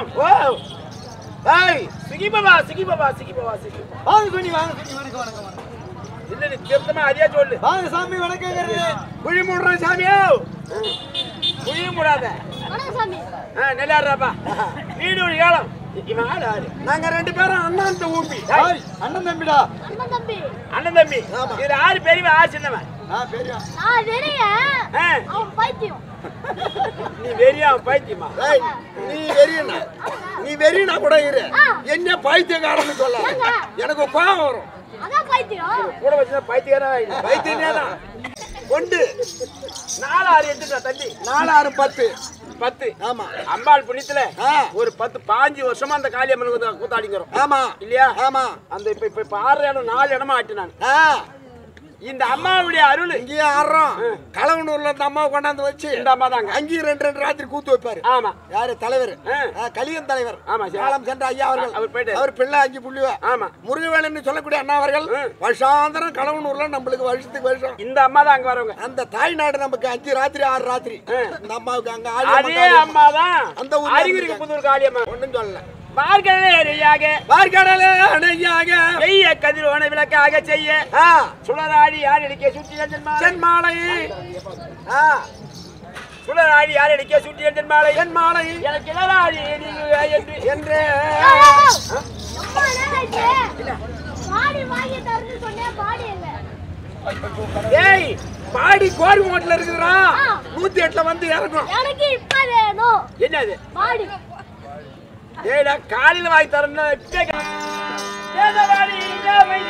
ஓ ஏய் சிகி பாபா சிகி பாபா சிகி பாபா சிகி வாங்க சுனி வாங்க சுனி வணக்கம் வணக்கம் வணக்கம் இல்ல நீ திருத்தமா அதே சொல்லு வாங்க சாமி வணக்கங்கிறது குழி மூடுறேன் சாமியோ குழி மூடாத வணக்கம் சாமி ஆ, நெல்லாடுறாப்பா வீடு ஒரு ஏலம் இவன் ஆளு ஆளு நாங்க ரெண்டு பேரும் அண்ணாந்த ஊம்பி ஏய், அண்ணன் தம்பிடா அண்ணன் தம்பி அண்ணன் தம்பி இது ஆறு பெரியவன் ஆறு சின்னவன் ஆ பெரிய நான் வெறிய ஆ, அவன் பைத்தியம் நீ வெறியா பைத்தியமா ஏய், நீ வெறியனா நீ வெறியனா கூட இரு ஆ. என்ன பைத்தியக்காரன்னு சொல்ல ஏங்க? எனக்கு கோபம் வரும் அதான் பைத்தியம் கூட வச்சுதான் பைத்தியக்காரன் பைத்தியனே தான் கொண்டு நாலு ஆறு எடுத்துட்டா தம்பி நாலு ஆறு பத்து பத்து ஆமா அம்பாள் புண்ணியத்துல ஆ. ஒரு பத்து பாஞ்சு வருஷமா அந்த காளியம்மன் வந்து கூத்தாடிக்கிறோம் ஆமா இல்லையா ஆமா அந்த இப்ப இப்ப இப்ப ஆறு இடம் நாலு இடமா ஆட்டு நான் ஆ இந்த அம்மாவுடைய அருள் இங்கேயே ஆடுறோம் கலவனூர்ல இந்த அம்மாவை கொண்டாந்து வச்சு இந்த அம்மா தாங்க அங்கேயும் ரெண்டு ரெண்டு ராத்திரி கூத்து வைப்பாரு ஆமா யாரு தலைவர் ஆ. ஆ, கலியன் தலைவர் ஆமா, சார். காலம் சென்ற ஐயா அவர்கள் அவர் போயிட்டாரு. அவர் பிள்ளை அஞ்சு புள்ளிவ ஆமா முருகவேலன்னு சொல்லக்கூடிய அண்ணா அவர்கள் ம். வருஷாந்திரம் கலவனூர்ல நம்மளுக்கு வருஷத்துக்கு வருஷம் இந்த அம்மா தான் அங்க வரவங்க அந்த தாய்நாடு நமக்கு அஞ்சு ராத்திரி ஆறு ராத்திரி இந்த அம்மாவுக்கு அங்க அதே ஆடி அம்மா தான் அந்த ஊர்ல அறிகுறிக்கு இருக்காங்க. புதூர் காளியம்மன் ஒண்ணும் சொல்லல பார்க்கலையாக பார்க்கடலே அணையாக பெய்ய கதிரோன விளக்காக செய்ய ஆ, சுடராடி யார் அடிக்க சுற்றி சென்மாலை சென்மாலை ஆ, சுடராடி யார் அடிக்க சுற்றி சென்மாலை சென்மாலை எனக்கு இளராடி நீங்க என்று என்று ரொம்ப நேரம் ஆயிடுச்சு. பாடி வாங்கி தரணும்னு சொன்னேன் பாடி எங்க ஏய் பாடி கோரி மோட்ல இருக்குதுடா ஆ. நூத்தி எட்டுல வந்து இறங்கும் எனக்கு இப்ப வேணும் என்னது பாடி ஏடா காலையில வாங்கி தரேன்னா இப்பவே கே- வேதவாணி இல்லாமை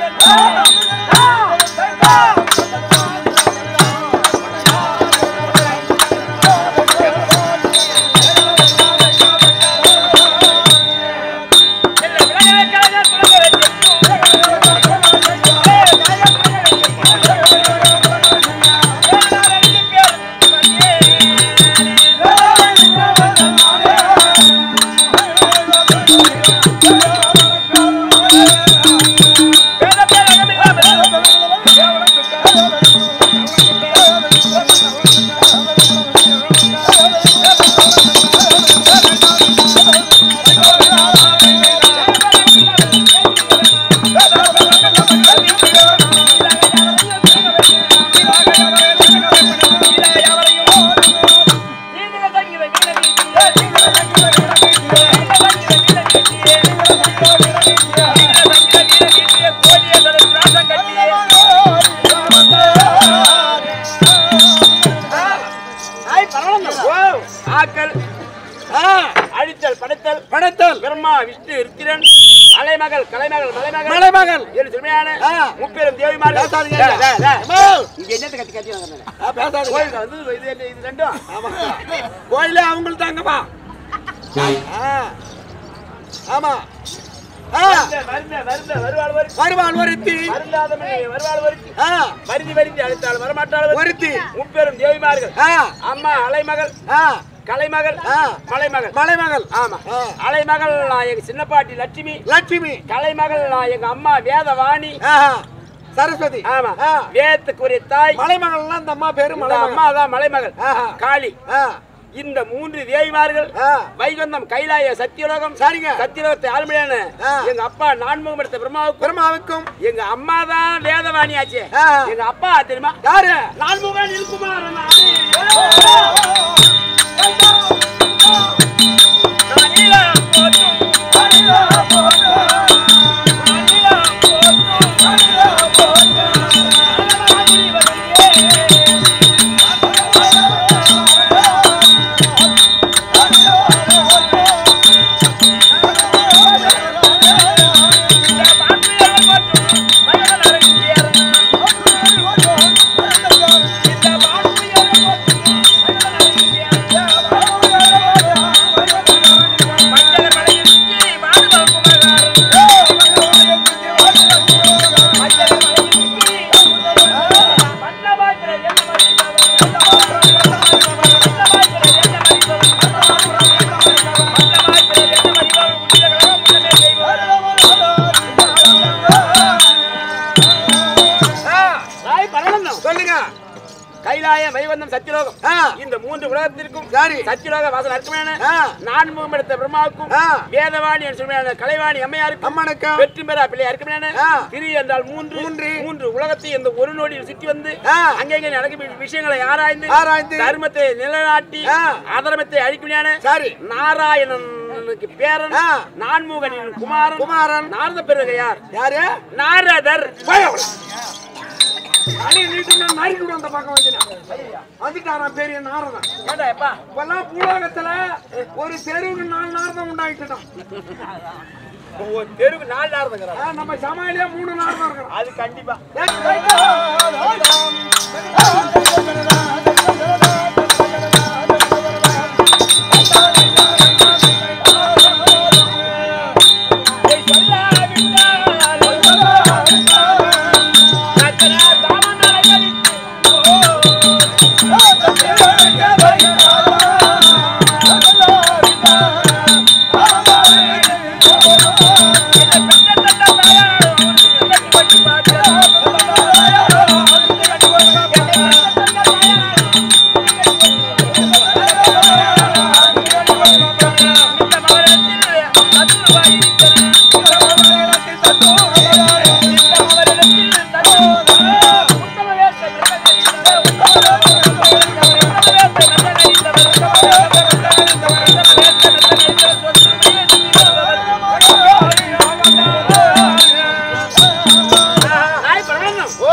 ஆக்கல் ஆ, அழித்தல் படைத்தல் படைத்தல் பிரம்மா விஷ்ணு ருத்திரன் அலைமகள் கலைமகள் மலைமகள் மலைமகள் ஏழு செம்மையான ஆ. முப்பெரும் தேவிமார்கள் பேசாதீங்க. டேய், டேய், டேய். அம்மா. இங்க என்னத்த கத்தி கத்தி வாங்குறாங்க? ஆ, பேசாதீங்க. கோயிலுக்கு வந்து இது இது- இது ரெண்டும் ஆமா கோயிலே அவங்களுக்கு தாங்கப்பா ஆ, ஆமா ஆ, வருந்த, வருந்த, வருந்த, வருவாள் வருத்தி. வருவாள் ஒருத்தி வருந்தாதவனை வருவாள் வருத்தி. ஆ, வருந்தி வருந்தி அழைத்தாள் வரமாட்டாள் வருத்தி. ஒருத்தி முப்பெரும் தேவிமார்கள் ஆ, அம்மா அலைமகள் ஆ, கலைமகள் ஆ. மலைமகள் மலைமகள் ஆமா ஆ. அலைமகள் நான் எங்க சின்ன பாட்டி லட்சுமி லட்சுமி கலைமகள் நான் எங்க அம்மா வேதவாணி ஆஹா, சரஸ்வதி ஆமா ஆ. வேதத்துக்குரிய தாய் மலைமகள்லாம் இந்த அம்மா பேரு இந்த மலைமகள் அம்மா தான் மலைமகள் ஆஹா. காளி ஆ, இந்த மூன்று தேவிமார்கள் ஆ. வைகுந்தம் கைலாய சத்தியலோகம் சரிங்க. சத்தியலோகத்தை ஆளுமையான ஆ. எங்க அப்பா நான்முகம் எடுத்த பிரம்மாவுக்கும் பெருமாவுக்கும் எங்க அம்மா தான் வேதவாணி ஆச்சு ஆ. எங்க அப்பா தெரியுமா யாரு நான்முகன் இருக்குமாறு கைலாய வைவந்தம் சத்தியலோகம் ஆ. இந்த மூன்று உலகத்திற்கும் சரி. சத்தியலோக வாசல் அர்க்கமான ஆ. நான்முகம் எடுத்த பிரம்மாவுக்கும் ஆ. வேதவாணி என்று சொல்லுவாங்க கலைவாணி அம்மையாருக்கும் அம்மனுக்கும் வெற்றி பெறா பிள்ளை அர்க்கமான ஆ. திரு என்றால் மூன்று மூன்று. மூன்று உலகத்தை இந்த ஒரு நொடியில் சுற்றி வந்து ஆ. அங்கங்கே நடக்கும் விஷயங்களை ஆராய்ந்து ஆராய்ந்து. தர்மத்தை நிலைநாட்டி ஆ. அதர்மத்தை அழிக்குமையான சரி. நாராயணனுக்கு பேரன் ஆ. நான்முகனின் குமாரன் குமாரன். நாரத பெருகையார் யாரு நாரதர் அடி நீட்டு நான் நாய்க்கு கூட அந்த பக்கம் வந்துட்டேன் வந்துட்டாராம் பெரிய நாரதன் ஏண்டா எப்பா இப்பெல்லாம் பூலோகத்துல ஒரு தெருவுக்கு நாலு நாரதம் உண்டாயிட்டுட்டான் ஒரு தெருவுக்கு நாலு நாரதங்கிறார் ஆ, நம்ம சமாளியா மூணு நாரதம் இருக்கிறோம் அது கண்டிப்பா ஓ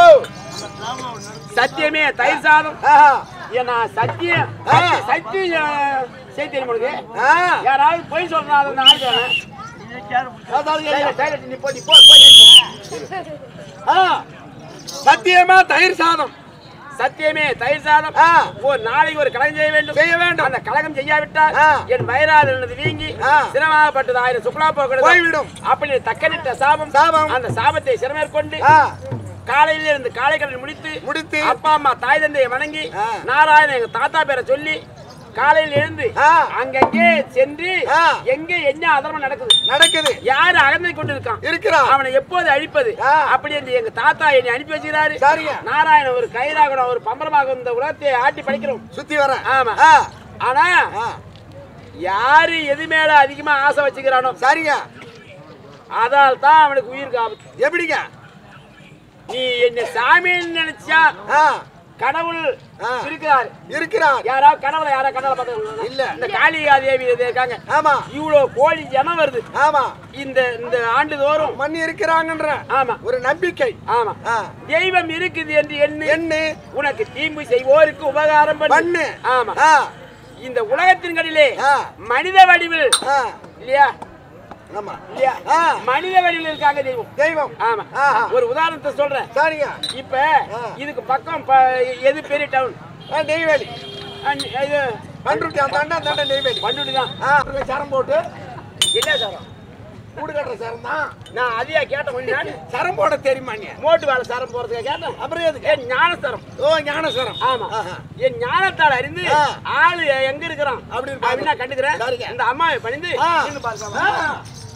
சத்தியமே தயிர் சாதம் ஆஹா. ஏன்னா சத்தியம் ஆ. சத்தியம் செய்தி தெரியும் உனக்கு ஆ. யாராவது பொய் சொல்றா அதை நான் ஆடுறேன் அதாவது ஐயா. நீ போ நீ போ போ, நீ போ. ஆ. சத்தியமா தயிர் சாதம் சத்தியமே தயிர் சாதம் ஆ. ஒரு நாளைக்கு ஒரு கலகம் செய்ய வேண்டும் செய்ய வேண்டும். அந்த கலகம் செய்யாவிட்டால் ஆ. என் வயிறாது எனது வீங்கி ஆ. சிரமப்பட்டது ஆயிரம் சுக்லா போகிறது போய்விடும். அப்படி தக்கனிட்ட சாபம் சாபம். அந்த சாபத்தை சிரமேற்கொண்டு ஆ. காலையில இருந்து காலை கடல் முடித்து முடித்து. அப்பா அம்மா தாய் தந்தையை வணங்கி ஆ. நாராயண எங்க தாத்தா பேரை சொல்லி காலையில எழுந்து ஆ. அங்கங்கே சென்று ஆ. எங்க என்ன அதர்மம் நடக்குது நடக்குது யாரு அகந்தை கொண்டு இருக்கான் இருக்கிறான் அவனை எப்போது அழிப்பது ஆ. அப்படி என்று எங்க தாத்தா என்னை அனுப்பி வச்சுக்கிறாரு சரிங்க. நாராயணன் ஒரு கயிறாகணும் ஒரு பம்பரமாக இந்த உலகத்தை ஆட்டி படிக்கிறோம் சுத்தி வர ஆமா. ஆ. ஆனா ஆ. யாரு எது மேல அதிகமா ஆசை வச்சுக்கிறானோ சரிங்க அதால் தான் அவனுக்கு உயிருக்கு ஆபத்து எப்படிங்க நீ என்ன சாமின்னு நினைச்சா ஆ. கடவுள் ஆ. இருக்கிறார் இருக்கிறார் யாராவது கடவுளை யாரா கடவுளை பார்த்து இல்ல. இந்த காளிகா தேவி இது இருக்காங்க ஆமா இவ்வளவு கோழி ஜனம் வருது ஆமா இந்த இந்த ஆண்டுதோறும் மண் இருக்கிறாங்கன்ற ஆமா ஒரு நம்பிக்கை ஆமா ஆ. தெய்வம் இருக்குது என்று எண்ணு எண்ணு உனக்கு தீம்பு செய்வோருக்கு உபகாரம் பண்ணு பண்ணு ஆமா ஆ. இந்த உலகத்தின் கடிலே ஆ. மனித வடிவில் ஆ. இல்லையா ஆமா இல்லையா ஆ. மனித வடிவில் இருக்காங்க தெய்வம் தெய்வம் ஆமா ஆஹா. ஒரு உதாரணத்தை சொல்றேன் சரிங்க இப்ப ஆ. இதுக்கு பக்கம் ப- எது பெரிய டவுன் ஆ, நெய்வேலி இது பண்ருட்டி அந்த அண்ணா அந்த அண்ணா நெய்வேலி பண்டுடி தான் ஆ சரம் போட்டு என்ன சாரம் கூடு கட்டுற சரம் தான் நான் அதையா கேட்டேன் கொஞ்ச நாள் சரம் போட தெரியுமா நீ மோட்டு வேலை சரம் போறதுக்கு கேட்டேன் அப்புறம் எதுக்கு ஏன் ஞானசரம் ஓ ஞான சரம் ஆமா ஆஹா. என் ஞானத்தால் அறிந்து ஆ. ஆளு எங்க இருக்கிறான் அப்படி இருப்பாங்க. அப்படின்னா கண்டுக்கிறேன் சரிங்க. இந்த அம்மாவை பணிந்து ஆ. நின்னு பார்க்கலாம். ஆ.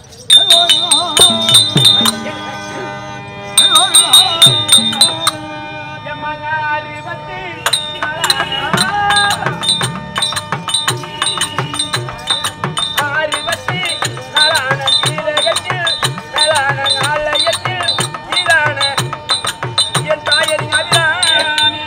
எம்மங்காளி பத்தி ஆரிபத்தி நலான தீரகத்தில் நலான ஆலயத்தில் தீரான என் தாயரின் அபிராமி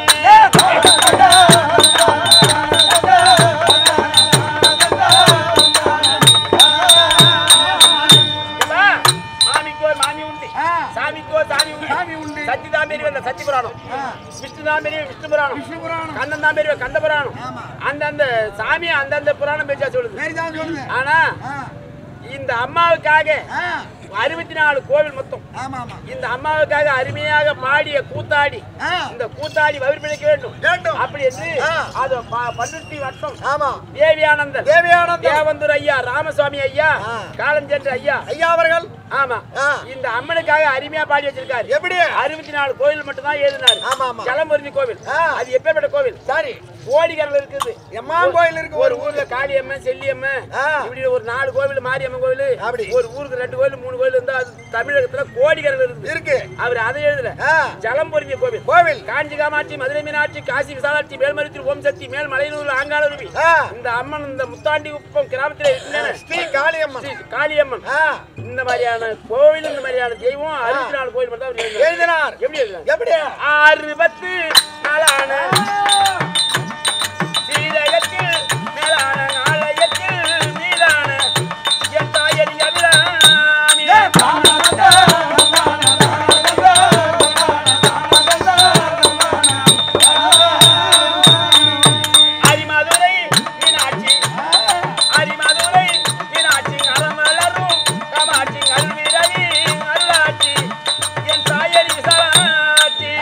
ஏம்மா, மாமிக்கோ மாமி உண்டு ஆ. சாமிக்கோ சாமி உண்டு சாமி உண்டு. சத்தியதாம்பேரி வந்த சத்திய புராணம் ஆ. விஷ்ணு தாம்பேரி விஷ்ணு புராணம் விஷ்ணு புராணம் கண்ணன் தாம்பேரி கந்த புராணம் ஆமா. அந்தந்த சாமி அந்தந்த புராணம் பேச்சா சொல்லுது சரிதான் சொல்லுங்க ஆனா ஆ. இந்த அம்மாவுக்காக ஆ. அறுபத்தி நாலு கோவில் மொத்தம் ஆமா ஆமா இந்த அம்மாவுக்காக அருமையாக பாடிய கூத்தாடி ஆ. இந்த கூத்தாடி வயிறு பிழைக்க வேண்டும் வேண்டும். அப்படி என்று ஆ. அது ப- பன்ருட்டி வட்டம் ஆமா தேவியானந்தர் தேவியானந்தர். தேவந்தூர் ஐயா ராமசுவாமி ஐயா ஆ. காலஞ்சென்ற ஐயா ஐயா அவர்கள் ஆமா ஆ. இந்த அம்மனுக்காக அருமையா பாடி வச்சிருக்காரு எப்படி அறுபத்தி நாலு கோவில் மட்டும் தான் எழுதினாரு ஆமா, ஆமா. ஜலமுருதி கோவில் ஆ. அது எப்பேற்பட்ட கோவில் சரி கோடிக்கரல் இருக்குது எம்மான் கோயில் இருக்கு ஒரு ஊர்ல காளியம்மன் செல்லியம்மன் ஆ. இப்படி ஒரு நாலு கோவில் மாரியம்மன் கோவில் அப்படி. ஒரு ஊருக்கு ரெண்டு கோவில் மூணு கோவில் இருந்தா அது தமிழகத்துல கோடிக்கரல் இருக்குது இருக்கு அவர் அதை எழுதல ஆ. ஜலம் பொறிஞ்ச கோவில் கோவில் காஞ்சி காமாட்சி மதுரை மீனாட்சி காசி விசாலாட்சி மேல்மருத்தி ஓம் சக்தி மேல் மலையனூர் ஆங்காளருவி ஆ. இந்த அம்மன் இந்த முத்தாண்டி குப்பம் கிராமத்துல இருக்கின்றன ஸ்ரீ காளியம்மன் ஸ்ரீ காளியம்மன் ஆ, இந்த மாதிரியான கோவில் இந்த மாதிரியான தெய்வம் அறுபத்தி நாலு கோயில் மட்டும் தான் அவர் எழுதினார். எழுதினார் எப்படி எழுதினார்? எப்படி அறுபத்து நாளான சீரகத்தில் மேலான நாளையத்தில் மீதான என் தாயடி அபிராமி. அரிமதுரை மீனாட்சி அரிமதுரை மீனாட்சி அறமலரும் காமாட்சி கல்விரவி அருளாட்சி என் தாயடி விசாலாட்சி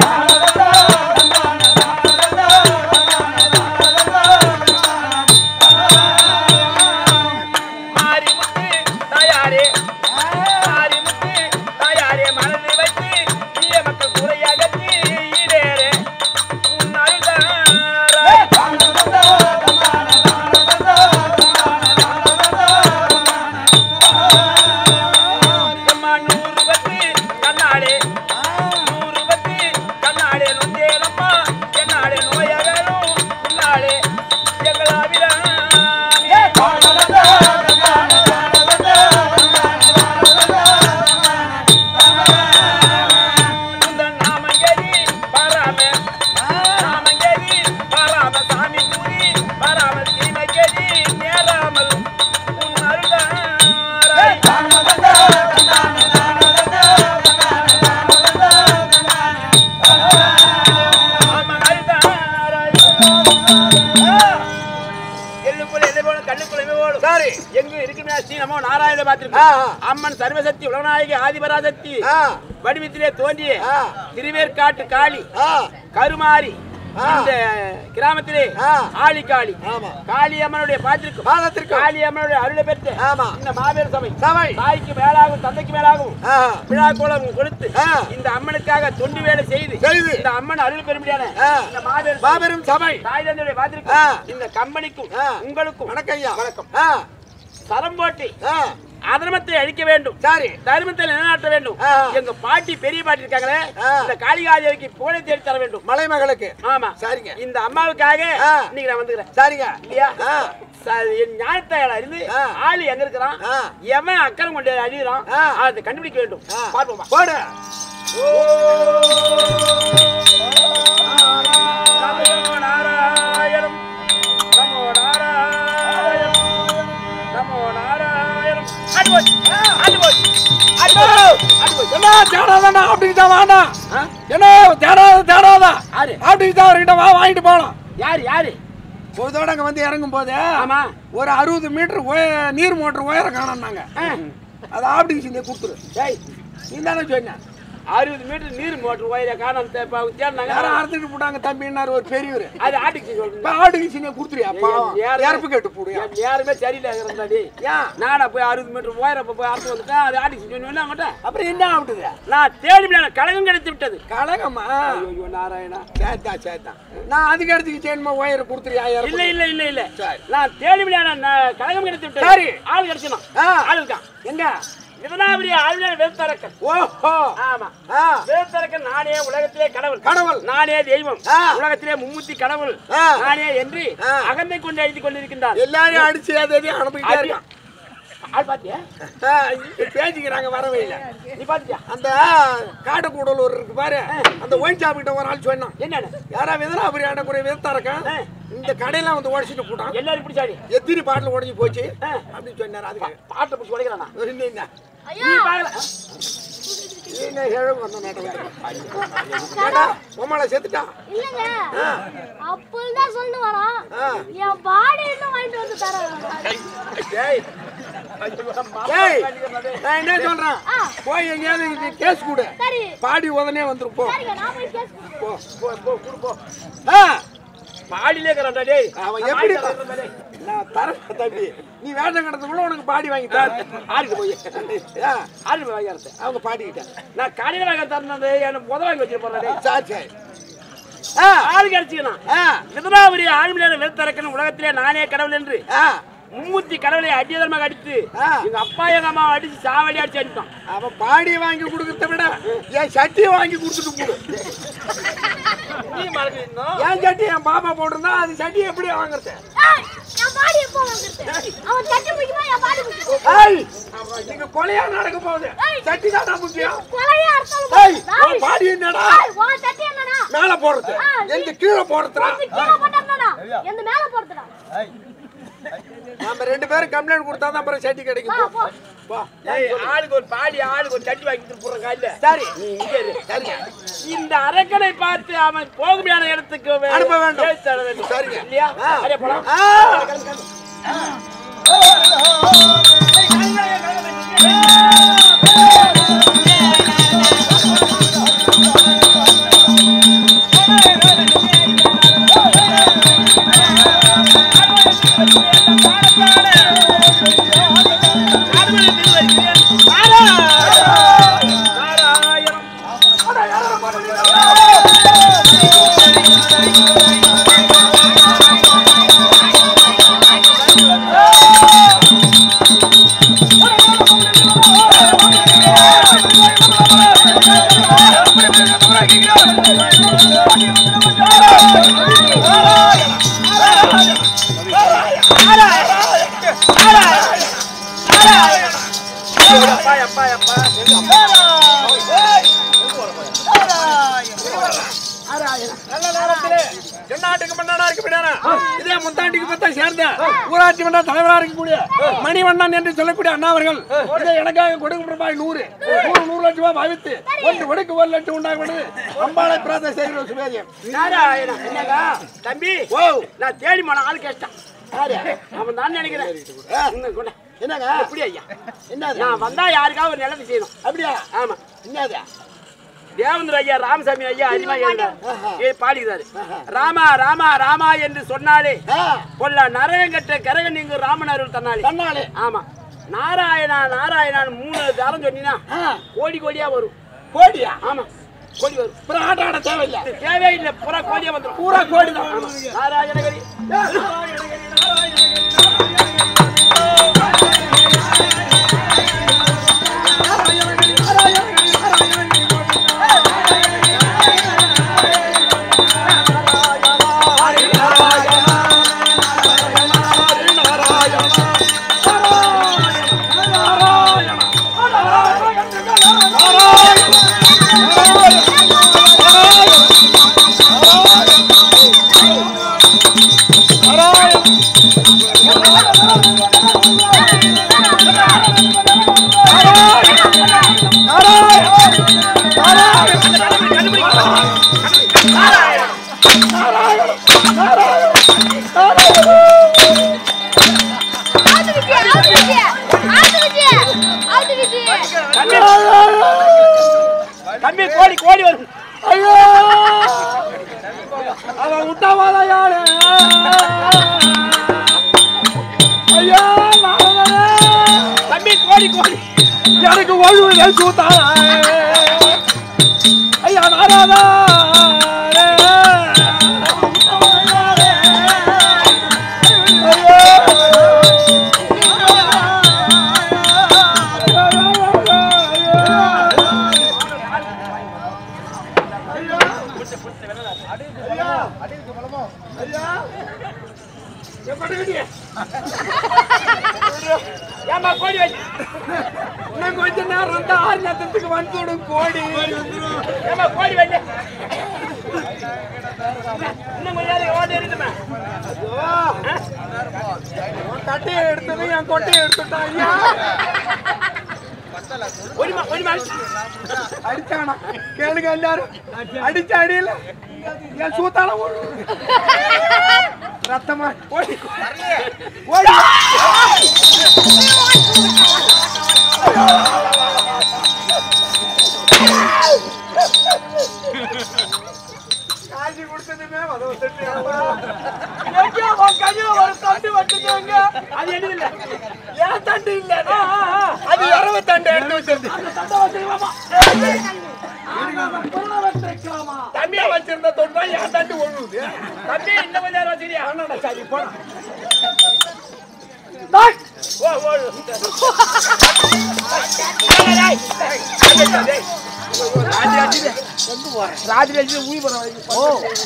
மாரிமுத்து தாயாரே மாரிமுத்து தாயாரே மனது வைத்து ஈய மக்கள் குறையகற்றி ஈடேறே உன் அருள்தாராய். அம்மா நூறு பத்து கண்ணாடே நூறு பத்து கண்ணாடே நொந்தேனம்மா என்னாடே நோயகரும் உன்னாடே எங்கள் அபிராமி உந்தன் நாமங்கேரி பாராம நாமங்கேரி பாராம சாமி கூறி பாராம தீமைக்கேரி நேராமல் உன் அருளாராய். ஆமாம், அருளாராய். எள்ளுக்குள்ள எதை போல கண்ணுக்குள்ள எதை போலும் சரி எங்க இருக்குமே ஸ்ரீ நமோ நாராயண ஆ, பாத்திருக்கோம் ஆ. அம்மன் சர்வசக்தி உலகநாயகி ஆதிபராசக்தி ஆ, வடிவத்திலே தோன்றிய ஆ. திருவேற்காட்டு காளி ஆ, கருமாரி ஆ. இந்த கிராமத்திலே ஆ. ஆளி காளி ஆமா. காளி அம்மனுடைய பாத்திருக்கும் பாதத்திற்கு காளி அம்மனுடைய அருளை பெற்று ஆமா. இந்த மாபெரும் சபை சபை தாய்க்கு மேலாகவும் தந்தைக்கு மேலாகவும் ஆ, விழா கோலம் கொடுத்து ஆ. இந்த அம்மனுக்காக தொண்டு வேலை செய்து செய்து. இந்த அம்மன் அருள் பெருமையான ஆ. இந்த மாபெரும் மாபெரும் சபை தாய் தந்தையுடைய ஆ. பாத்திருக்கும் இந்த கம்பெனிக்கும் ஆ. உங்களுக்கும் வணக்கம் ஐயா வணக்கம் ஆ, சரம் போட்டு ஆ, அதர்மத்தை அழிக்க வேண்டும் சரி தர்மத்தை நிலைநாட்ட வேண்டும் ஆ. எங்க பாட்டி பெரிய பாட்டி இருக்காங்களே ஆ. இந்த காளிகாதேவிக்கு புகழை தேடி தர வேண்டும் மலைமகளுக்கு ஆமா சரிங்க. இந்த அம்மாவுக்காக ஆ. இன்னைக்கு நான் வந்துக்கிறேன் சரிங்க இல்லையா ஆ, ச- என் ஞானத்தாயில இருந்து ஆ. ஆளு எங்க இருக்கிறான் ஆ. எவன் அக்கறம் கொண்டு அழிகிறான் ஆ. அதை கண்டுபிடிக்க வேண்டும் ஆ. பார்ப்போமா போடு நமோ நாராயணம் நமோ நாராயணம் நமோ நாராயணம் அடி போச்சு அடி போச்சு அடி போச்சு அடி போச்சு என்ன தேடாதண்ணா அப்படிக்கிட்ட வாண்ணா ஆ? என்ன தேடாத தேடாத யாரு? அப்படிக்கிட்ட அவர்கிட்ட வா வாங்கிட்டு போகலாம் யாரு யாரு ஒரு தடவை அங்க வந்து இறங்கும் போது ஆமா ஒரு அறுபது மீட்டர் உய நீர் மோட்டர் உயரம் காணோம்னாங்க ஆ. அதை ஆப்டிங் செஞ்சு கொடுத்துரு டேய் நீ தானே சொன்ன அறுபது மீட்டர் நீர் மோட்டர் ஒயரை காணாம தேடினாங்க யாரும் அறுத்துட்டு போட்டாங்க தம்பின்னாரு ஒரு பெரியவர் அது ஆட்டுக்கு சொல்லுங்க இப்ப ஆப்டிங் செஞ்சு கொடுத்துருயா பாவம் யாரு- இறப்பு கேட்டு போடுயா என் யாருமே சரியில்லை இருந்தாடி ஏன் நானா போய் அறுபது மீட்டர் ஒயரை போய் அறுத்து வந்துட்டேன் அது ஆட்டுக்கு சொன்னேன் அவங்கள்ட்ட அப்புறம் என்ன ஆகுது நான் தேடி கழகம் கிடைத்து விட்டது கழகம்மா ஐயோ நாராயணா சேத்தா சேத்தா நான் அதுக்கு எடுத்துக்கு செய்யணுமா ஒயரை கொடுத்துருயா இல்ல இல்ல இல்ல இல்ல சரி. நான் தேடி கழகம் கிடைத்து விட்டது சரி. ஆள் கிடைச்சனா ஆ. ஆள் இருக்கான் எங்க விதனாபுரி ஆளுநர் வேத்தரக்கன் ஓஹோ ஆமா ஆ வேத்தரக்கன் நானே உலகத்திலே கடவுள் கடவுள். நானே தெய்வம் ஆ. உலகத்திலே மும்மூர்த்தி கடவுள் ஆ. நானே என்று ஆ. அகந்தை கொண்டு எழுதி கொண்டிருக்கின்றார் எல்லாரையும் அடிச்சு அதை அனுப்பிக்கிட்டே அடி- இருக்கான் ஆள் பாத்தியா ஆ, இப்ப பேசிக்கிறாங்க வரவே இல்லை நீ பாத்தியா அந்த காட்டுக்கூடலூர் இருக்கு பாரு அந்த ஒயின் ஷாப் கிட்ட ஒரு ஆள் சொன்னான் என்னன்னு யாரா விதனாபுரி ஆண்ட குறைய விதத்தாரக்கன் ஆ. இந்த கடையெல்லாம் வந்து உடச்சிட்டு போட்டான் எல்லாரும் பிடிச்சாடி எத்திரி பாட்டில் உடஞ்சி போச்சு ஆ. அப்படின்னு சொன்னார் அதுக்கு பாட்டை பிடிச்சி உடைக்கிறானா ஒரு என்ன என்ன? ஐயா நீ பாக்கல என்ன இழவு வந்த நாட்டை வந்து ஏடா உமால செத்துட்டான் இல்லங்க அப்பதான் சொல்லிட்டு வரான் ஆ. என் பாடி இன்னும் வாங்கிட்டு வந்து தரேன் டேய் ஏய் நான் என்ன சொல்றேன் ஆ. போய் எங்கேயாவது கேஸ் கொடு சரி பாடி உடனே வந்துரும் போ சரிங்க நான் போய் கேஸ் கொடுக்குறேன் போ போ போ குடு போ ஆ, பாடியிலே இருக்கிறான்டா டேய் அவன் நான் எப்படி வாங்கிட்டு வரேன் டேய். நான் தரேன் தம்பி நீ வேஷம் கிடத்துக்குள்ள உனக்கு பாடி வாங்கி தரேன் ஆளுக்கு போய் ஆ, ஆளு போய் வாங்கி வரேன் அவங்க பாடிக்கிட்டேன் நான் கடையில் வாங்க தரணும் எனக்கு முத வாங்கி வச்சிருப்பேன் டேய் சரி சரி ஆ. ஆள் கிடைச்சிக்கணும் ஆ, மிதனாபுரி ஆழ்மையான வெறுத்தரக்கணும் உலகத்திலே நானே கடவுள் என்று ஆ. மும்மூர்த்தி கடவுளை அடியதர்மாக அடித்து ஆ. எங்க அப்பா எங்க அம்மா அடிச்சு சாவடி அடிச்சு அடிப்பான் அவன் பாடி வாங்கி கொடுக்கறத விட என் சட்டியை வாங்கி கொடுத்துட்டு போடு நீ மறக்கணும் என் சட்டி என் பாப்பா போட்டிருந்தா அது சட்டி எப்படி வாங்குறது ஏய், என் பாடி எப்போ வாங்குறது? அவன் சட்டை பிடிக்குமா, என் பாடி பிடிக்குமா? ஏய், நீங்க கொலையா நடக்க போகுது சட்டி தான் முக்கியம் கொலையா இருந்தாலும் ஏய் பாடி. உன் பாடி என்னடா ஏய், உன் சட்டை என்னடா? மேல போடுறது எங்க கீழே போடுறதுடா உனக்கு கீழே போட்டா என்னடா? எந்த மேல போடுறதுடா? நம்ம ரெண்டு பேரும் கம்ப்ளைண்ட் கொடுத்தா தான் அப்புறம் சட்டி வா, கிடைக்கும் போ. போ. போ ஏய், ஆளுக்கு ஒரு பாடி ஆளுக்கு ஒரு சட்டி வாங்கி போடுற காலைல சரி நீ இங்க இரு. சரியா? இந்த அரக்கனை பார்த்து அவன் போக முடியாத இடத்துக்கு வே- அனுப்ப வேண்டும். ஏறி தர வேண்டும். சரிங்க. இல்லையா ஆ. அப்படியே போலாம். ஆ. அப்பா, அப்பா, அப்பா. நல்ல நேரத்திலே தென்னாட்டுக்கு மன்னனா இருக்க விடானா இதே முத்தாண்டிக்கு பத்தா சேர்ந்த ஊராட்சி மன்ற தலைவரா இருக்கக்கூடிய மணிவண்ணன் என்று சொல்லக்கூடிய அண்ணா அவர்கள் இதை எனக்காக கொடுக்கும் ரூபாய் நூறு நூறு நூறு லட்சம் ரூபாய் பாவித்து ஒன்று ஒடுக்கு ஒரு லட்சம் உண்டாகிறது அம்பாளை பிரார்த்தனை செய்கிற சுபேதியம் நாராயணா, என்னங்க? தம்பி ஓ நான் தேடி போன ஆள் கேட்டான் அவன் தான் நினைக்கிறேன் இன்னும் கொண்டா. என்னங்க எப்படி ஐயா என்னது நான் வந்தா யாருக்காவது ஒரு நிலத்தை செய்யணும் அப்படியா ஆமா என்னது தேவேந்திர ஐயா ராமசாமி ஐயா அறிமா ஏ பாடிக்கிறாரு ராமா ராமா ராமா என்று சொன்னாலே ஆ, கொல்ல நரகம் கட்ட கரகன் நீங்க ராமன் அருள் தன்னாலே தன்னாலே ஆமா நாராயணா நாராயணான்னு மூணு தரம் சொன்னீங்கன்னா ஆ, கோடி கோடியா வரும் கோடியா ஆமா கோடி வரும் அப்புறம் ஆட்ட ஆட தேவையில்லை இது தேவையில்லை புறா கோடியா வந்துடும் பூரா கோடி தான் நாராயணகரி ஆத்துக்குச்சி, ஆத்துக்குச்சி, ஆத்துக்குச்சி, ஆத்துக்குச்சி. தம்பி தம்பி கோடி கோடி வரும் ஐயோ அவன் விட்டவாத யாரு ஐயோ நாரதனே. தம்பி கோடி கோடி எனக்கு ஒழுங்கு நெல் சூத்தாரா ஐயா நாராதா ஏமா கோடி வச்சு இன்னும் கொஞ்ச நேரம் இருந்தா ஆறு லட்சத்துக்கு வந்து கோடி ஏமா கோடி வச்சு இன்னும் கொஞ்ச நேரம் ஓடி இருக்குமே உன் தட்டையை எடுத்தது என் கொட்டையை எடுத்துட்டான் ஐயா ஒளிமா ஒளிமா அடிச்சானா கேளுங்க எல்லாரும் அடிச்ச அடியில என் சூத்தால ஒரு ரத்தமா ஓடி ஓடி காட்சி கொடுத்ததுமே வத வந்துட்டு எங்க உன் கையில ஒரு தண்டு வச்சுக்கோங்க அது என்னது இல்ல ஏன் தண்டு இல்ல அது இரவு தண்டு எடுத்து வச்சிருந்து தண்ணியா வச்சிருந்த தொண்டா ஏன் தண்ணி ஒழுகுது தம்பி இன்னும் கொஞ்சம் நேரம் வச்சுக்கிறியா அண்ணா சரி போனா ஓ ஓ ராத்திரி அடிச்சு ஊய் போற ஓ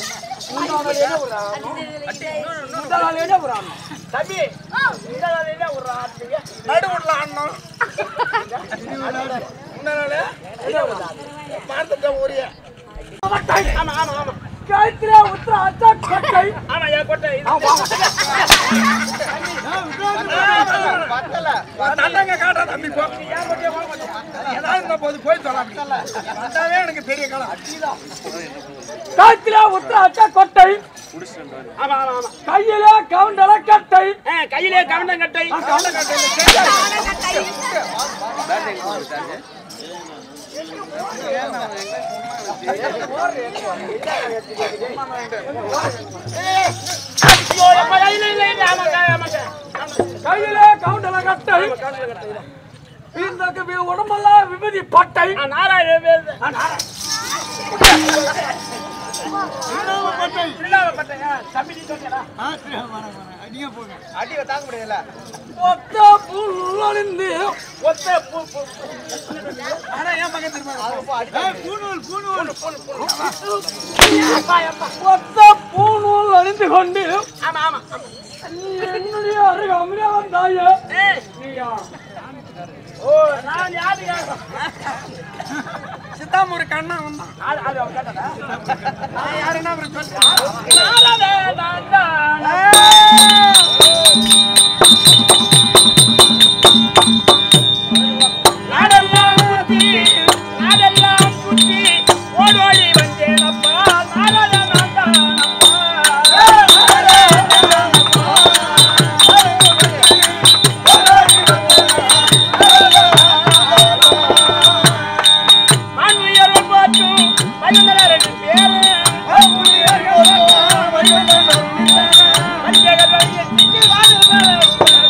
தம்பி இந்த நாளையில ஒரு ராத்திரி நடுவுல அண்ணன் முன்னாலே பார்த்துட்ட ஒரே ஆமா ஆமா ஆமா காய்த்திரா உத்தரா அச்சா கொட்டை ஆமா என் கொட்டை இது. நல்லங்க காட்டுற தம்பி போ ஏதாவது இருந்த போது போய் சொல்ல அதாவே எனக்கு பெரிய காலம் காய்த்திரா உத்தரா அச்சா கொட்டை ஆமா ஆமா ஆமா கையில கவுண்டல கட்டை ஆ, கையிலே கவண்டம் கட்டை ஐயோ, அப்பா, இல்ல, இல்ல, இல்ல, ஆமாங்க, ஆமாங்க. கையில கவுண்டல கட்டை இந்த உடம்பெல்லாம் விபதி பட்டை ஆ, நாலாயிரம் பேர் இல்லாம பட்டையா? தம்பி நீ சொன்னியா? ஒத்த புல்லொழிந்து ஒத்த பூ- பூ- ஒத்த பூநூல் அணிந்து கொண்டு ஆமா ஆமா நீ என்னுடைய அருகாமையா வந்தாயே ஏய், நீயா ஓ, நான் யாருங்க? சித்தாமூர் கண்ணா வந்தான் அது அது அவன் கேட்டதா? நான் யாருன்னா அவர் சொல்லிட்டான் நாலவே தான் தான். நாடெல்லாம் குத்தி, நாடெல்லாம் குத்தி, ஓடோடி வந்தேனப்பா, நாடல நான் தானப்பா. மாண்புயரும் போற்றும் மகிழ்ந்தனர் ரெண்டு பேரும். மஞ்சள் வழியில் சிக்கி வாழ்ந்தனர்.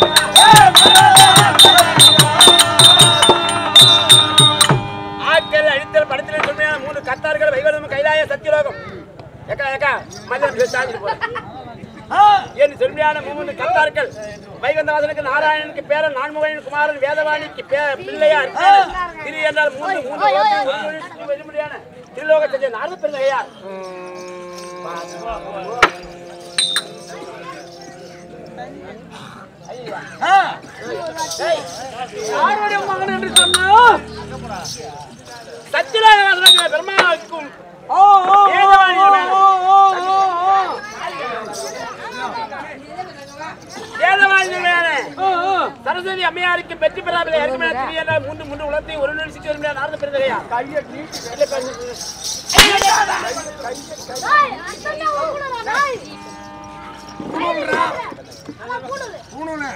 ஆட்கள் அழித்தல் படத்தில் சொல்மையான மூணு கத்தார்கள் வைவதம் கைலாய சத்தியலோகம் ஏக்கா ஏக்கா மதியம் சாஞ்சிட்டு போறேன் என் செம்மையான மூணு கத்தார்கள் வைகந்தவாசனுக்கு நாராயணனுக்கு பேரன் நான்முகனின் குமாரன் வேதவாணிக்கு பே- பிள்ளையார் திரு என்றால் மூன்று மூன்று உலகத்தில் ஒரு மொழி சுற்றி வரும்படியான திருலோக செஞ்ச நாரத பெருந்தகையார் யாருடைய மகன் என்று சொன்னா சத்தியலோகவாசனுக்கு பெருமாவுக்கும் ஓ ஓ ஓ ஓ ஓ ஓ வேதவாணியான ஓ ஓ சரஸ்வதி அம்மையாருக்கு வெற்றி பெறாமல் இறக்குமே திரு என்றால் மூன்று மூன்று உலகத்தை ஒரு நிலை சுற்றி வரும்படியான நாரத பெருந்தகையார் கையட்டி டேய், அண்ணன்தான் உங்களுடா, டேய். நல்லா கூடுது. பூணுன்னு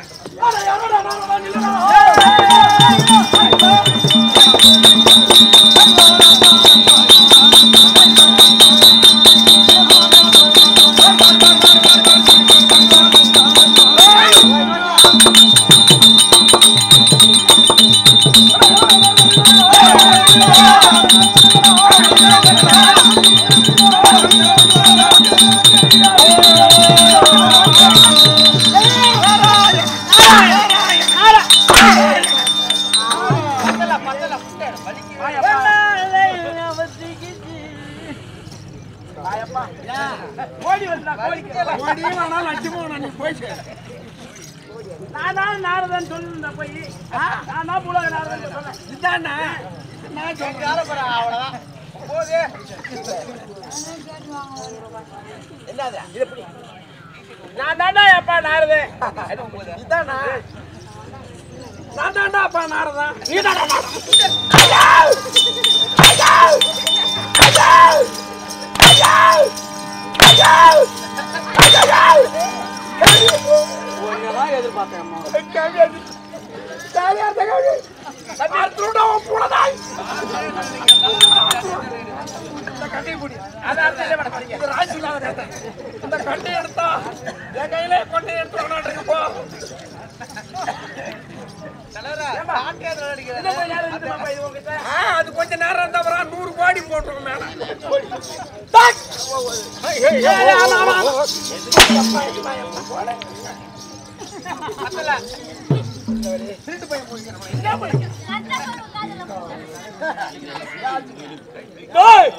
ஓடி வந்தா கோழிக்கு ஓடியும் லட்சுமணா நீ போய் சேரு. நான் தான் நாரதன் சொல்லிருந்தேன் போய் நான் தான் புலக நாரதன் சொன்னேன் இதானே நான் சொல்றேன் நான் தாண்டா எப்பா நாரதே இதானா நான் தாண்டா அப்பா நாரதான் நீ தாண்டா ஒன்னதான் எதிர்பார்த்தேன் அம்மா இந்த கட்டையை பிடி. அதான் இல்லை மேடம் படிக்க இது ராசி இல்லாத கட்டை. இந்த கட்டையை எடுத்தா என் கையில கொட்டை எடுத்து விளையாடுறீங்க போ இன்னும் கொஞ்ச நேரம் வருதுமாப்பா இது உங்ககிட்ட ஆ, அது கொஞ்ச நேரம் இருந்தா வர நூறு கோடி போட்டுருக்கும் மேல டேய்!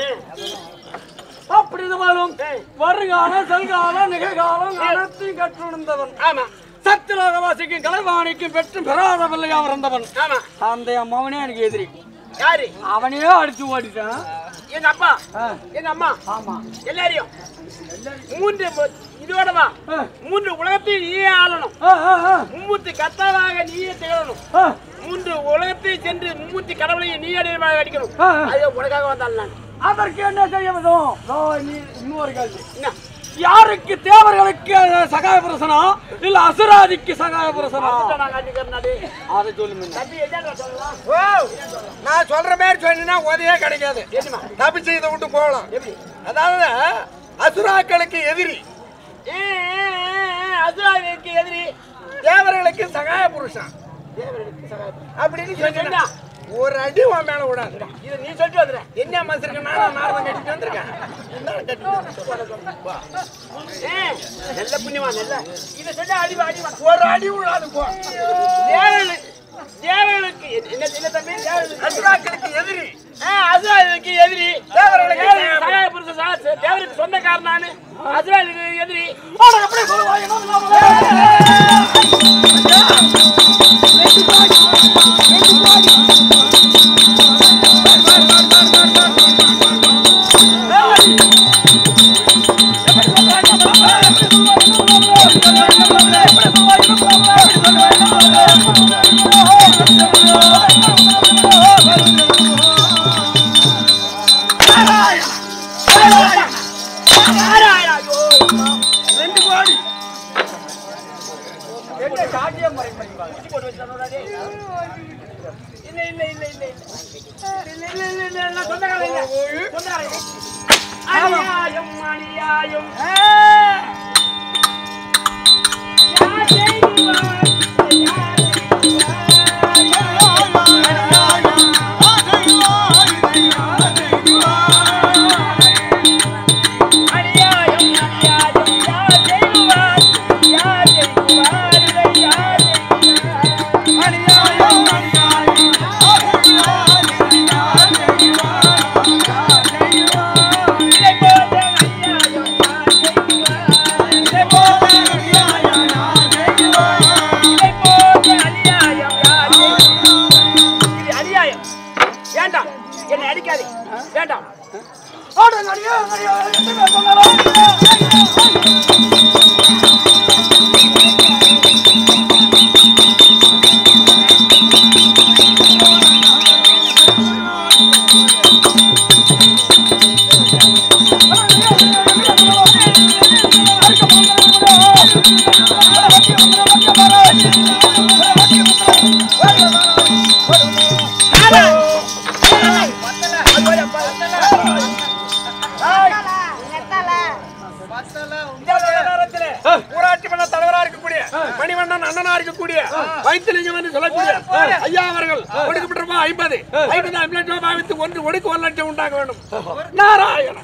அப்படி இருந்தாலும் வருகாலம் செல்காலம் நிகழ்காலம் அனைத்தையும் கற்றுணர்ந்தவன் ஆமா சத்தியலோகவாசிக்கும் கலைவாணிக்கும் பெற்றும் பெறாத பிள்ளையா பிறந்தவன் ஆமா அந்த அம்மாவனே எனக்கு எதிரி யாரு அவனே அடிச்சு ஓடிட்டான் எங்க அப்பா ஆ, எங்க அம்மா ஆமா எல்லாரையும் மூன்று மு- இதோடவா ஆ, மூன்று உலகத்தையும் நீயே ஆளணும் ஆ, ஆ, ஆ, மும்மூர்த்தி கர்த்தாவாக நீயே திகழணும் ஆ, மூன்று உலகத்தை சென்று மும்மூர்த்தி கடவுளையும் நீ அடைவாக அடிக்கணும் ஆ, ஆ. அது உனக்காக வந்தாள் நான் அதற்கு என்ன செய்ய வேண்டும் இதோ நீ- இன்னொரு கேள்வி என்ன யாருக்கு தேவர்களுக்கு சகாய புருஷனா இல்ல அசுராதிக்கு சகாய புருஷனா அதுதான் நான் காட்டிக்கிறேன்னாடி. அதை சொல்லுங்க தம்பி என்னடா சொல்லலாம் ஓ, நான் சொல்ற மாதிரி சொன்னீங்கன்னா உதவியே கிடைக்காது என்னமா தப்பிச்சு இதை விட்டு போகலாம் எப்படி அதாவது அசுராக்களுக்கு எதிரி ஏ, ஏ, ஏ, ஏ, அசுராவிற்கு எதிரி தேவர்களுக்கு சகாய புருஷன் தேவர்களுக்கு சகாயம் அப்படின்னு இவன் சொன்னா சொன்னா, ஒரு அடி உன் மேல விடாது இதை நீ சொல்லிட்டு வந்துடுற என்ன மனுஷருக்கு நானும் நாரதம் கட்டிட்டு வந்திருக்கேன் இந்தாடா கட்டிட்டு வா. ஏ, நல்ல புண்ணியமா நல்ல இதை சொன்னா அடிவா அடிவா ஒரு அடி விடாது போ தேவர்களுக்கு தேவர்களுக்கு என்ன என்ன தம்பி தேவர்களுக்கு அசுராக்களுக்கு எதிரி ஆ, அசுராவிற்கு எதிரி தேவர்களுக்கு தேவர்களுக்கு சகாய புருஷன் சகா- தேவருக்கு சொந்தக்காரன் நானு அசுராவிற்கு எதிரி எப்படி சொல்லுவாங்க ரெண்டு கோடி என்ன சாட்டியம் மறைப்பீங்க இல்ல இல்ல இல்ல இல்ல இல்ல இல்ல இல்ல இல்ல இல்ல சொந்தக்காரன் இல்ல சொந்தக்காரன் இல்ல. அநியாயம் அநியாயம் யார் செய்வார்? யார் அநியாயம் அநியாயம் யார் செய்வார்? யார் செய்வார்? இதை யார் செய்வார்? இதை போன்ற அநியாயம் யார் செய்வார்? இதை போன்ற அநியாயம் யார் செய்வார்? இதை போன்ற அநியாயம் யார் செய்வார்? இது அநியாயம் வேண்டாம் என்னை அடிக்காதே வேண்டாம் ஊராட்சி மன்ற தலைவரா இருக்கக்கூடிய மணிவண்ணன் அண்ணனா இருக்கக்கூடிய வைத்திலிங்கம் என்று சொல்லக்கூடிய ஐயா அவர்கள் ஒடுக்கப்பட்ட ரூபாய் ஐம்பது ஐம்பது ஐம்பது லட்சம் ரூபாய் வைத்து ஒன்று ஒடுக்கு ஒரு லட்சம் உண்டாக வேண்டும் நாராயணன்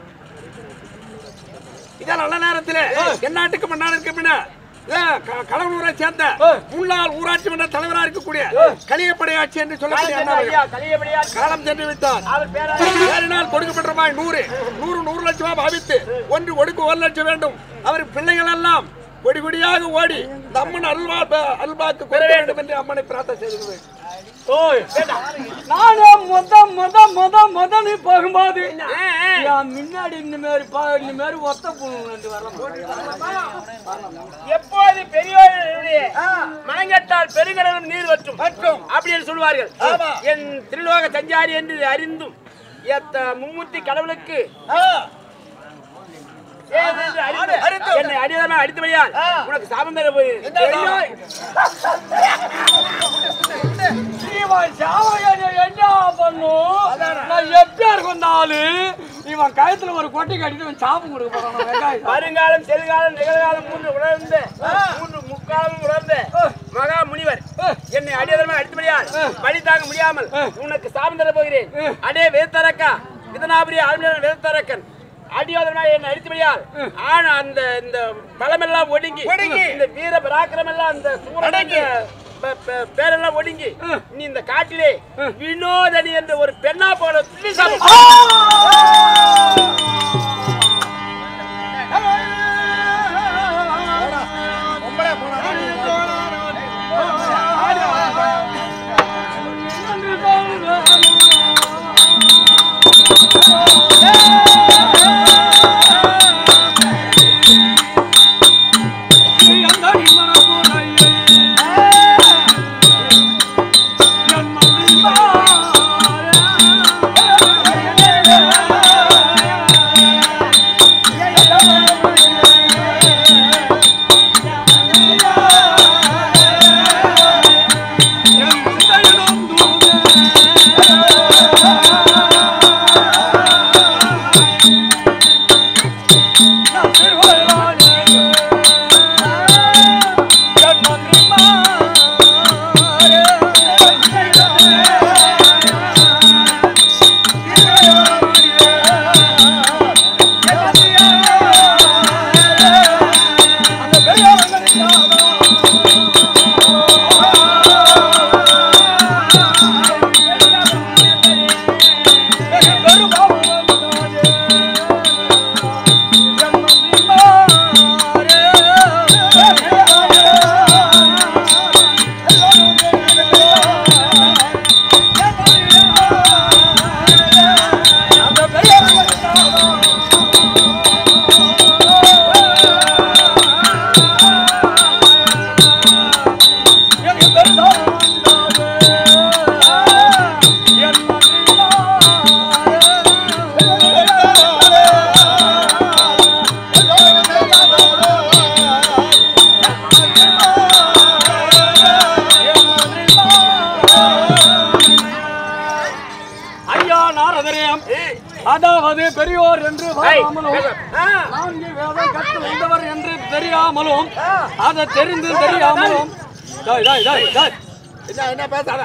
இதான் நல்ல நேரத்தில் எந்நாட்டுக்கு மன்னார் இருக்க பின்ன கடவுளூரை சேர்ந்த முன்னாள் ஊராட்சி மன்ற தலைவரா இருக்கக்கூடிய கலியப்படையாட்சி என்று சொல்லக்கூடிய அண்ணா அவர்கள் ஐயா கலியபடியா காலம் சென்று விட்டார் அவர் பேராக ஏறினால் கொடுக்கப்பட்ட ரூபாய் நூறு நூறு நூறு லட்சம் ரூபாய் பாவித்து ஒன்று கொடுக்க ஒரு லட்சம் வேண்டும் அவர் பிள்ளைகள் எல்லாம் கொடி கொடியாக ஓடி இந்த அம்மன் அல்வா அல்வாக்கு பெற வேண்டும் என்று அம்மனை பிரார்த்தனை செய்து ஓய் நானே முத முத முத முத நீ போகும்போது என் முன்னாடி இந்த மாதிரி பா இந்த மாதிரி ஒத்த பொண்ணு வர எப்போது பெரியோர்களுடைய மனங்கட்டால் பெருங்கடலும் நீர் வற்றும் மற்றும் அப்படின்னு சொல்லுவார்கள் ஆமா. என் திருலோக சஞ்சாரி என்று அறிந்தும் எத்த மும்மூர்த்தி கடவுளுக்கு ஏன் என்று அறிந்து, அறிந்து. என்னை அடியதமா அடித்தபடியால் உனக்கு சாபம் தர போய் இவன் சாவகனை என்ன பண்ணும் நான் எப்படியா இருக்கும் ஆளு இவன் கயத்துல ஒரு கொட்டை கட்டிட்டு இவன் சாபம் கொடுக்க போறான் வெங்காயம் வருங்காலம் செல்காலம் நிகழ்காலம் மூன்று உணர்ந்து மூன்று முக்க முக்காலமும் உணர்ந்த மகா முனிவர் என்னை அடியதரமாக அடித்தபடியால் வழி தாங்க முடியாமல் உனக்கு சாபம் தர போகிறேன் அடே வேதரக்கா இதனாபுரிய ஆளுநர் வேதரக்கன் அடியோதரமாக என்னை அடித்தபடியால் ஆனா அந்த இந்த பலமெல்லாம் ஒடுங்கி இந்த வீர பராக்கிரம் எல்லாம் அந்த சூரன் ப- ப- பேரெல்லாம் ஒடுங்கி நீ இந்த காட்டிலே வினோதனி என்ற ஒரு பெண்ணா போல துள்ளி சாப்பிடு. ஐயா நாரதரே அதாவது பெரியோர் என்று வராமலும் ஆ. நான்கு வேதம் கற்று வந்தவர் என்று தெரியாமலும் அதை தெரிந்து தெரியாமலும் டேய், டேய், டேய், டேய். என்ன என்ன பேசாத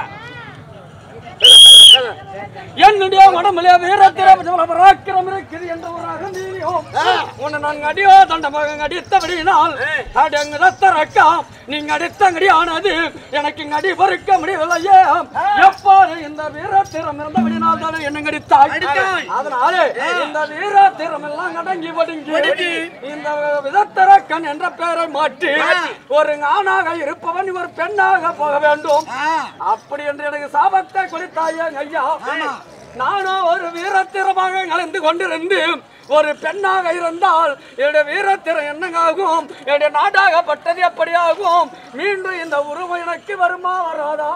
என்னுடைய உடம்பிலே வீரத்திர பராக்கிரம் இருக்குது என்ற ஒரு அகந்தீரியம் உன்னை நான் அடியோ தண்டமாக அடித்தபடியினால் அடங்கு ரத்த ரக்கம் நீங்க அடித்தங்கடி ஆனது எனக்கு இங்க அடி பொறுக்க முடியவில்லையே எப்பாரு இந்த வீரத்திரம் இருந்தபடினால் தானே என்ன அடித்தாய் அதனாலே இந்த வீரத்திரம் எல்லாம் அடங்கி ஒடுங்கி இந்த விதத்திரக்கன் என்ற பெயரை மாற்றி ஒரு ஆணாக இருப்பவன் ஒரு பெண்ணாக போக வேண்டும் அப்படி என்று எனக்கு சாபத்தை கொடுத்தாயே ஐயா நானும் ஒரு வீரத்திரமாக கலந்து கொண்டிருந்து ஒரு பெண்ணாக இருந்தால் என்னுடைய வீரத்திரம் என்னங்காகும் என்னுடைய நாடாகப்பட்டது எப்படியாகும் மீண்டும் இந்த உருவம் எனக்கு வருமா வராதா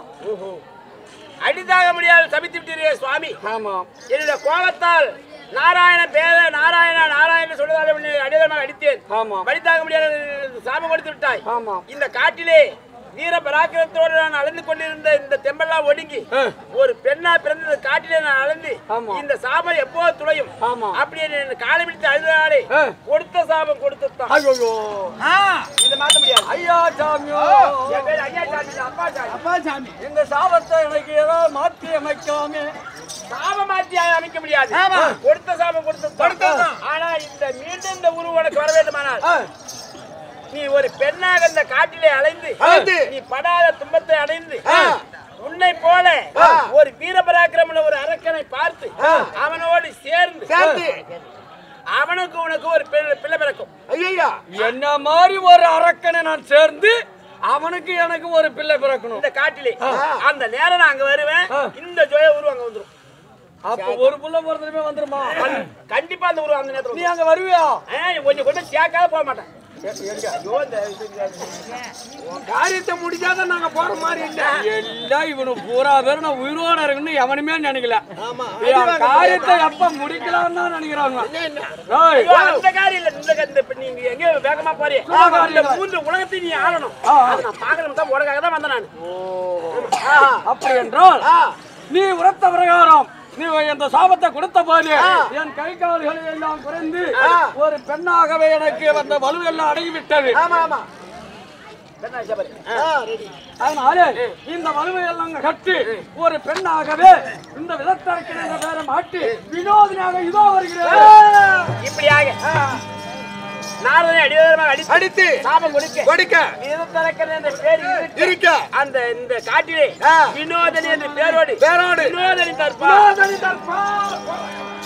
அடிதாக முடியாது சபித்து விட்டீரே சுவாமி ஆமா என்னுடைய கோபத்தால் நாராயண பேர நாராயண நாராயண சொல்லுதால் அடிதமாக அடித்தேன் ஆமா வழிதாக முடியாது சாபம் கொடுத்து விட்டாய் ஆமா இந்த காட்டிலே வீர பராக்கிரத்தோடு நான் அலைந்து கொண்டிருந்த இந்த தெம்பெல்லாம் ஒடுங்கி ஒரு பெண்ணா பிறந்த காட்டிலே நான் அலைந்து ஆமா. இந்த சாபம் எப்போ துளையும் ஆமா. அப்படி என்ன காலை பிடித்து அழுதாலே ஆ. கொடுத்த சாபம் கொடுத்துத்தான் ஐயோ இதை மாத்த முடியாது ஐயா சாமியோ என் பேர் ஐயா சாமி இல்ல, அப்பா சாமி அப்பா சாமி இந்த சாபத்தை எனக்கு ஏதோ மாற்றி அமைக்காம சாபம் மாற்றி அமைக்க முடியாது கொடுத்த சாபம் கொடுத்து ஆனா இந்த மீண்டும் இந்த உருவம் உனக்கு வர வேண்டுமானால் ஆ, நீ ஒரு பெண்ணாக இந்த காட்டிலே அலைந்து அலைந்து. நீ படாத துன்பத்தை அடைந்து உன்னை போல ஒரு வீரபராக்கிரமன ஒரு அரக்கனை பார்த்து அவனோடு சேர்ந்து அவனுக்கு உனக்கு ஒரு பிள்ளை- பிள்ளை பிறக்கும் ஐயா என்ன மாதிரி ஒரு அரக்கனை நான் சேர்ந்து அவனுக்கு எனக்கு ஒரு பிள்ளை பிறக்கணும் இந்த காட்டிலே அந்த நேரம் நான் அங்க வருவேன் இந்த ஜோய உருவம் அங்க வந்துரும் அப்ப ஒரு புள்ள பிறந்ததுமே வந்துருமா கண்டிப்பா அந்த உருவம் அந்த நேரத்துல நீ அங்க வருவியா வந்துரும். ஆ, கொஞ்சம் கொண்டு சேர்க்காத போக மாட்டேன் ஐயோ, இந்த காரியத்தை முடிச்சாதான் நாங்க போற மாதிரி இல்ல எல்லாம் இவனு பூரா பேர் நான் உயிரோட இருக்குன்னு எவனுமே நினைக்கல இவன் காரியத்தை எப்ப முடிக்கலாம்னு தான் நினைக்கிறாங்க ஏய், ஐயோ, அந்த காரியம் இல்ல இந்த இந்த இப்ப நீங்க எங்க வேகமா போறீங்க சும்மா காரியம் இந்த இல்ல. மூன்று உலகத்தை நீ ஆளணும் ஆ. அதை நான் பார்க்கணும் தான் உனக்காக தான் வந்தேன் நான் அப்படி என்றால் நீ உரத்த பிரகாரம் நீ இந்த சாபத்தை கொடுத்த போது என் கை கால்களை எல்லாம் குறைந்து ஒரு பெண்ணாகவே எனக்கு அந்த வலு எல்லாம் அடங்கிவிட்டது பெண்ணா சபரி அதனால இந்த வலுவையெல்லாம் கட்டி ஒரு பெண்ணாகவே இந்த விதத்தரக்கன் என்ற பேரை மாட்டி வினோதினியாக இதோ வருகிறேன் இப்படியாக நாரதனை அடிவாரமாக அடித்து அடித்து சாபம் கொடுக்க கொடுக்க வீரத்தரக்கன் என்ற பேர் இருக்க இருக்க அந்த இந்த காட்டிலே ஆ. வினோதனி என்ற பேரோடு பேரோடு வினோதனி தற்பா வினோதினி தற்பா